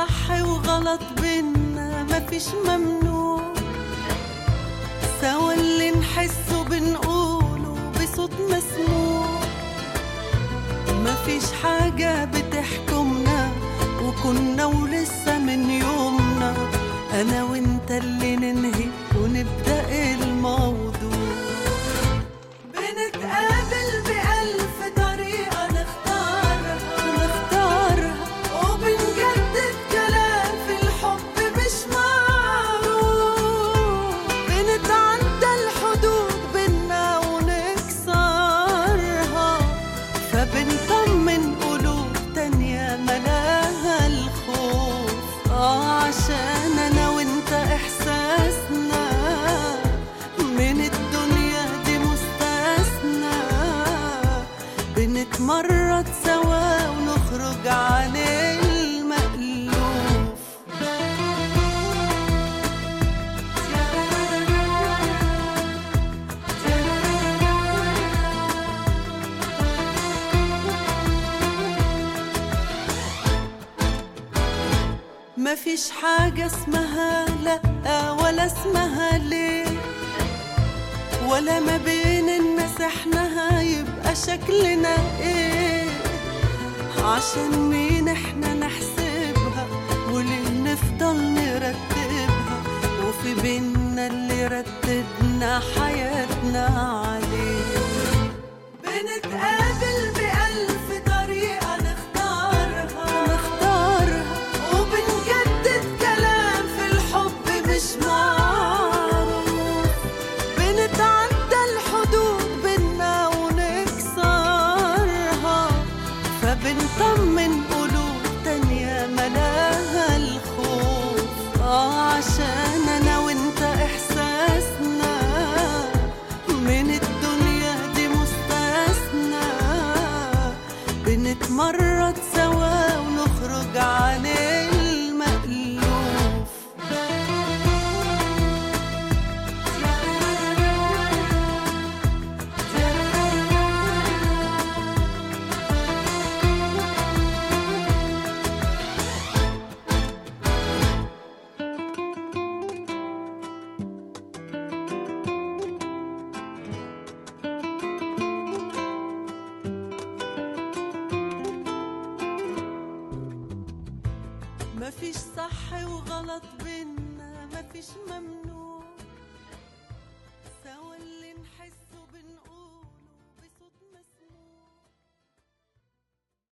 صح وغلط بينا مفيش ممنوع سوا اللي نحسه بنقوله بصوت مسموع مفيش حاجة بتحكمنا وكنا ولسه من يومنا أنا وإنت اللي ننهي ونبدأ الموضوع بنتقابل بألف طريقة نختارها نختارها وبنجدد كلام في الحب مش معروف بنتعدى الحدود بينا ونكسرها فبنطمن قلوب تانية ملاها الخوف اه عشان انا وانت احساسنا من الدنيا دي مستثنى بنتمرد سوا ونخرج عن المألوف مفيش حاجة اسمها لأ ولا اسمها ليه ولا ما بين الناس احنا هيبقى شكلنا ايه عشان مين احنا نحسبها وليه نفضل نرتبها وفي بينا اللي رتبنا حياتنا عليه بنتقابل بألف طريقة نختارها نختارها وبنجدد كلام في الحب مش معروف بنتعدى الحدود بينا ونكسرها فبنطمن قلوب تانية ملاها الخوف اه عشان انا وانت احساسنا من الدنيا دي مستثنى بنتمرد سوا ونخرج عن المألوف مفيش صح وغلط بينا مفيش ممنوع